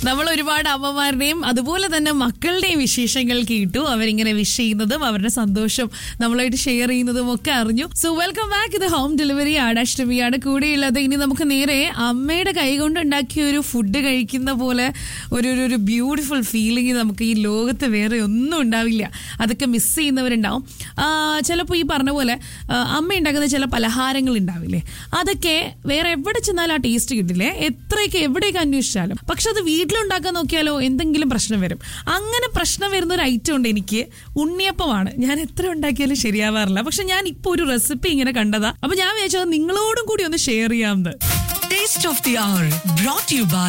നമ്മൾ ഒരുപാട് അമ്മമാരുടെയും അതുപോലെ തന്നെ മക്കളുടെയും വിശേഷങ്ങൾ കേട്ടു അവരിങ്ങനെ വിഷ് ചെയ്യുന്നതും അവരുടെ സന്തോഷം നമ്മളായിട്ട് ഷെയർ ചെയ്യുന്നതും ഒക്കെ അറിഞ്ഞു സോ വെൽക്കം ബാക്ക് ഇത് ഹോം ഡെലിവറി ആണ് അഷ്ടമിയാണ് കൂടെയുള്ളത് ഇനി നമുക്ക് നേരെ അമ്മയുടെ കൈകൊണ്ട് ഉണ്ടാക്കിയ ഒരു ഫുഡ് കഴിക്കുന്ന പോലെ ഒരു ഒരു- ഒരു ബ്യൂട്ടിഫുൾ ഫീലിംഗ് നമുക്ക് ഈ ലോകത്ത് വേറെ ഒന്നും ഉണ്ടാവില്ല അതൊക്കെ മിസ് ചെയ്യുന്നവരുണ്ടാവും ചിലപ്പോൾ ഈ പറഞ്ഞ പോലെ ആ, അമ്മ ഉണ്ടാക്കുന്ന ചില പലഹാരങ്ങൾ ഉണ്ടാവില്ലേ അതൊക്കെ വേറെ എവിടെ ചെന്നാലും ആ ടേസ്റ്റ് കിട്ടില്ലേ എത്രയൊക്കെ എവിടെയൊക്കെ അന്വേഷിച്ചാലും പക്ഷെ അത് വീട്ടിലുണ്ടാക്കാൻ നോക്കിയാലോ എന്തെങ്കിലും പ്രശ്നം വരും അങ്ങനെ പ്രശ്നം വരുന്ന ഒരു ഐറ്റം ഉണ്ട് എനിക്ക് ഉണ്ണിയപ്പമാണ് ഞാൻ എത്ര ഉണ്ടാക്കിയാലും ശരിയാവാറില്ല പക്ഷെ ഞാൻ ഇപ്പോൾ ഒരു റെസിപ്പി ഇങ്ങനെ കണ്ടതാ അപ്പൊ ഞാൻ വിചാരിച്ചത് നിങ്ങളോടും കൂടി ഒന്ന് ഷെയർ ചെയ്യാമെന്ന് Taste of the Hour brought to you by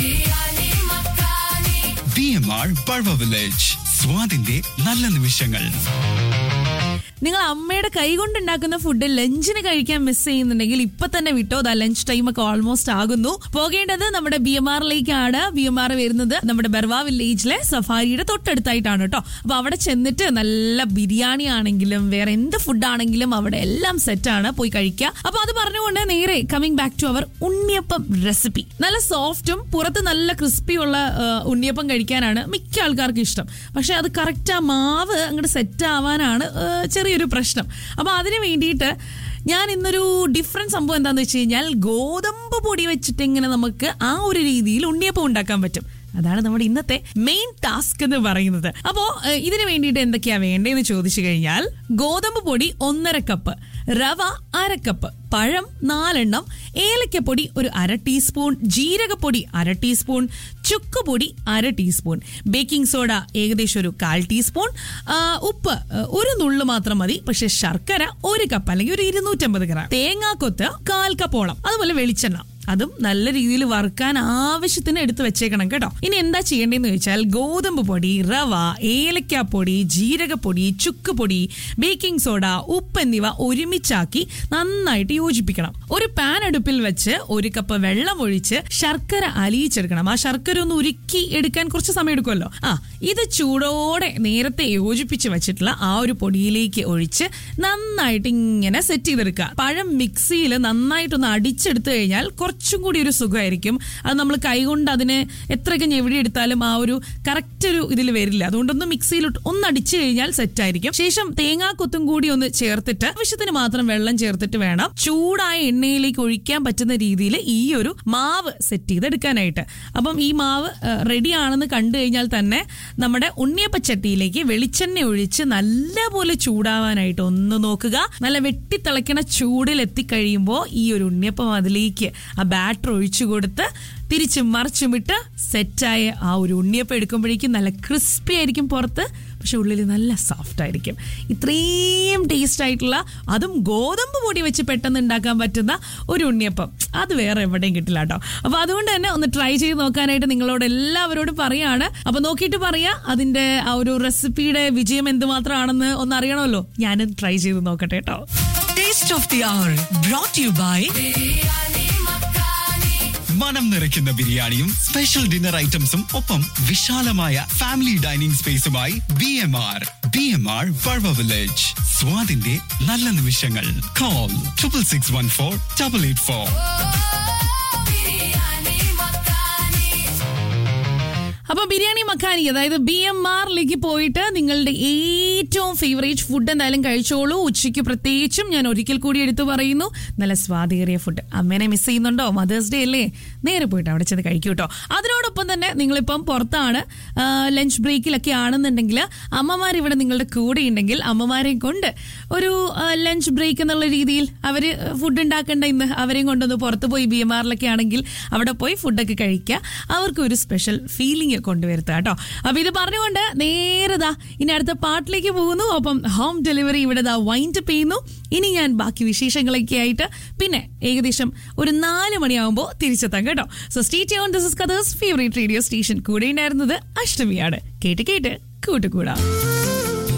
B M R ബൾവ വില്ലേജ് സ്വാദിന്റെ നല്ല നിമിഷങ്ങൾ നിങ്ങൾ അമ്മയുടെ കൈ കൊണ്ട് ഉണ്ടാക്കുന്ന ഫുഡ് ലഞ്ചിന് കഴിക്കാൻ മിസ് ചെയ്യുന്നുണ്ടെങ്കിൽ ഇപ്പൊ തന്നെ വിട്ടോ ദാ ലഞ്ച് ടൈം ഒക്കെ ഓൾമോസ്റ്റ് ആകുന്നു പോകേണ്ടത് നമ്മുടെ ബി എം ആറിലേക്കാണ് ബി എം ആർ വരുന്നത് നമ്മുടെ ബർവ വില്ലേജിലെ സഫാരിയുടെ തൊട്ടടുത്തായിട്ടാണ് കേട്ടോ അപ്പൊ അവിടെ ചെന്നിട്ട് നല്ല ബിരിയാണി ആണെങ്കിലും വേറെ എന്ത് ഫുഡ് ആണെങ്കിലും അവിടെ എല്ലാം സെറ്റ് ആണ് പോയി കഴിക്കുക അപ്പൊ അത് പറഞ്ഞുകൊണ്ട് നേരെ coming back to our unniyappam recipe നല്ല സോഫ്റ്റും പുറത്ത് നല്ല ക്രിസ്പിയുള്ള ഉണ്ണിയപ്പം കഴിക്കാനാണ് മിക്ക ആൾക്കാർക്കും ഇഷ്ടം പക്ഷെ അത് കറക്റ്റ് ആ മാവ് അങ്ങോട്ട് സെറ്റ് ആവാനാണ് ആ, ചെറിയൊരു പ്രശ്നം അപ്പൊ അതിന് വേണ്ടിയിട്ട് ഞാൻ ഇന്നൊരു ഡിഫറെന്റ് സംഭവം എന്താന്ന് വെച്ച് കഴിഞ്ഞാൽ ഗോതമ്പ് പൊടി വെച്ചിട്ട് ഇങ്ങനെ നമുക്ക് ആ ഒരു രീതിയിൽ ഉണ്ണിയപ്പം ഉണ്ടാക്കാൻ പറ്റും അതാണ് നമ്മുടെ ഇന്നത്തെ മെയിൻ ടാസ്ക് എന്ന് പറയുന്നത് അപ്പോ ഏഹ്, ഇതിന് വേണ്ടിയിട്ട് എന്തൊക്കെയാ വേണ്ടതെന്ന് ചോദിച്ചു കഴിഞ്ഞാൽ ഗോതമ്പ് പൊടി ഒന്നര കപ്പ് റവ അര കപ്പ് പഴം നാലെണ്ണം ഏലക്കപ്പൊടി ഒരു അര ടീസ്പൂൺ ജീരകപ്പൊടി അര ടീസ്പൂൺ ചുക്കുപൊടി അര ടീസ്പൂൺ ബേക്കിംഗ് സോഡ ഏകദേശം ഒരു കാൽ ടീസ്പൂൺ ആ, ഉപ്പ് ഏഹ്, ഒരു നുള്ളു മാത്രം മതി പക്ഷെ ശർക്കര ഒരു കപ്പ് അല്ലെങ്കിൽ ഒരു ഇരുന്നൂറ്റമ്പത് ഗ്രാം തേങ്ങാക്കൊത്ത് കാൽ കപ്പോളം അതുപോലെ വെളിച്ചെണ്ണ അതും നല്ല രീതിയിൽ വറുക്കാൻ ആവശ്യത്തിന് എടുത്ത് വെച്ചേക്കണം കേട്ടോ ഇനി എന്താ ചെയ്യേണ്ടതെന്ന് ചോദിച്ചാൽ ഗോതമ്പ് പൊടി റവ ഏലക്കാപ്പൊടി ജീരകപ്പൊടി ചുക്കുപൊടി ബേക്കിംഗ് സോഡ ഉപ്പ് എന്നിവ ഒരുമിച്ചാക്കി നന്നായിട്ട് യോജിപ്പിക്കണം ഒരു പാൻ അടുപ്പിൽ വെച്ച് ഒരു കപ്പ് വെള്ളം ഒഴിച്ച് ശർക്കര അലിയിച്ചെടുക്കണം ആ ശർക്കര ഒന്ന് ഉരുക്കി എടുക്കാൻ കുറച്ച് സമയം എടുക്കുമല്ലോ ആ ഇത് ചൂടോടെ നേരത്തെ യോജിപ്പിച്ച് വെച്ചിട്ടുള്ള ആ ഒരു പൊടിയിലേക്ക് ഒഴിച്ച് നന്നായിട്ട് ഇങ്ങനെ സെറ്റ് ചെയ്തെടുക്കുക പഴം മിക്സിയിൽ നന്നായിട്ടൊന്ന് അടിച്ചെടുത്തു കഴിഞ്ഞാൽ കുറച്ചും കൂടി ഒരു സുഖമായിരിക്കും അത് നമ്മൾ കൈകൊണ്ട് അതിനെ എത്രയൊക്കെ ഞെവിടി എടുത്താലും ആ ഒരു കറക്റ്റ് ഒരു ഇതിൽ വരില്ല അതുകൊണ്ടൊന്ന് മിക്സിയിൽ ഒന്ന് അടിച്ചു കഴിഞ്ഞാൽ സെറ്റ് ആയിരിക്കും ശേഷം തേങ്ങാക്കൊത്തും കൂടി ഒന്ന് ചേർത്തിട്ട് ആവശ്യത്തിന് മാത്രം വെള്ളം ചേർത്തിട്ട് വേണം ചൂടായ എണ്ണയിലേക്ക് ഒഴിക്കാൻ പറ്റുന്ന രീതിയിൽ ഈ ഒരു മാവ് സെറ്റ് ചെയ്തെടുക്കാനായിട്ട് അപ്പം ഈ മാവ് റെഡി ആണെന്ന് കണ്ടു കഴിഞ്ഞാൽ തന്നെ നമ്മുടെ ഉണ്ണിയപ്പച്ചട്ടിയിലേക്ക് വെളിച്ചെണ്ണ ഒഴിച്ച് നല്ലപോലെ ചൂടാവാനായിട്ട് ഒന്ന് നോക്കുക നല്ല വെട്ടിത്തിളയ്ക്കണ ചൂടിൽ എത്തിക്കഴിയുമ്പോൾ ഈ ഒരു ഉണ്ണിയപ്പം അതിലേക്ക് ആ ബാറ്റർ ഒഴിച്ചു കൊടുത്ത് തിരിച്ച് മറിച്ചുമിട്ട് സെറ്റായ ആ ഒരു ഉണ്ണിയപ്പം എടുക്കുമ്പോഴേക്കും നല്ല ക്രിസ്പി ആയിരിക്കും പുറത്ത് പക്ഷെ ഉള്ളിൽ നല്ല സോഫ്റ്റ് ആയിരിക്കും ഇത്രയും ടേസ്റ്റ് ആയിട്ടുള്ള അതും ഗോതമ്പ് പൊടി വെച്ച് പെട്ടെന്ന് ഉണ്ടാക്കാൻ പറ്റുന്ന ഒരു ഉണ്ണിയപ്പം അത് വേറെ എവിടെയും കിട്ടില്ല കേട്ടോ അപ്പൊ അതുകൊണ്ട് തന്നെ ഒന്ന് ട്രൈ ചെയ്ത് നോക്കാനായിട്ട് നിങ്ങളോട് എല്ലാവരോടും പറയാണ് അപ്പൊ നോക്കിയിട്ട് പറയാ അതിന്റെ ആ ഒരു റെസിപ്പിയുടെ വിജയം എന്തുമാത്രമാണെന്ന് ഒന്ന് അറിയണമല്ലോ ഞാനും ട്രൈ ചെയ്ത് നോക്കട്ടെ കേട്ടോ Taste of the Hour brought to you by മനം നിറയ്ക്കുന്ന ബിരിയാണിയും സ്പെഷ്യൽ ഡിന്നർ ഐറ്റംസും ഒപ്പം വിശാലമായ ഫാമിലി ഡൈനിങ് സ്പേസുമായി B M R B M R ബൾവ വില്ലേജ് സ്വാദിന്റെ നല്ല നിമിഷങ്ങൾ call triple six one four double eight four അപ്പൊ ബിരിയാണി മക്കാനി അതായത് ബി എം ആറിലേക്ക് പോയിട്ട് നിങ്ങളുടെ ഏറ്റവും ഫേവറേറ്റ് ഫുഡ് എന്തായാലും കഴിച്ചോളൂ ഉച്ചയ്ക്ക് പ്രത്യേകിച്ചും ഞാൻ ഒരിക്കൽ കൂടി എടുത്തു പറയുന്നു നല്ല സ്വാദേറിയ ഫുഡ് അമ്മേനെ മിസ് ചെയ്യുന്നുണ്ടോ മദേഴ്സ് ഡേ അല്ലേ നേരെ പോയിട്ട് അവിടെ ചെന്ന് കഴിക്കൂ കേട്ടോ അതിനോടൊപ്പം തന്നെ നിങ്ങളിപ്പം പുറത്താണ് ലഞ്ച് ബ്രേക്കിലൊക്കെ ആണെന്നുണ്ടെങ്കിൽ അമ്മമാർ ഇവിടെ നിങ്ങളുടെ കൂടെ ഉണ്ടെങ്കിൽ അമ്മമാരെയും കൊണ്ട് ഒരു ലഞ്ച് ബ്രേക്ക് എന്നുള്ള രീതിയിൽ അവര് ഫുഡ് ഉണ്ടാക്കണ്ട ഇന്ന് അവരെയും കൊണ്ടൊന്ന് പുറത്ത് പോയി ബി എം ആറിലൊക്കെ ആണെങ്കിൽ അവിടെ പോയി ഫുഡൊക്കെ കഴിക്കുക അവർക്ക് ഒരു സ്പെഷ്യൽ ഫീലിംഗ് കൊണ്ടുവരുത്തുക കേട്ടോ അപ്പൊ ഇത് പറഞ്ഞുകൊണ്ട് നേരെ ദാ ഇനി അടുത്ത പാട്ടിലേക്ക് പോകുന്നു ഒപ്പം ഹോം ഡെലിവറി ഇവിടെ ദാ വൈൻഡ് അപ്പ് ചെയ്യുന്നു ഇനി ഞാൻ ബാക്കി വിശേഷങ്ങളൊക്കെ ആയിട്ട് പിന്നെ ഏകദേശം ഒരു നാല് മണിയാവുമ്പോൾ തിരിച്ചെത്താം കേട്ടോ സോ സ്റ്റേറ്റ് ഓൺ ദിസ് ഇസ് കഥേഴ്സ് ഫേവറേറ്റ് റേഡിയോ സ്റ്റേഷൻ കൂടെ ഉണ്ടായിരുന്നത് അഷ്ടമിയാണ് കേട്ട് കേട്ട് കൂട്ടുകൂടാം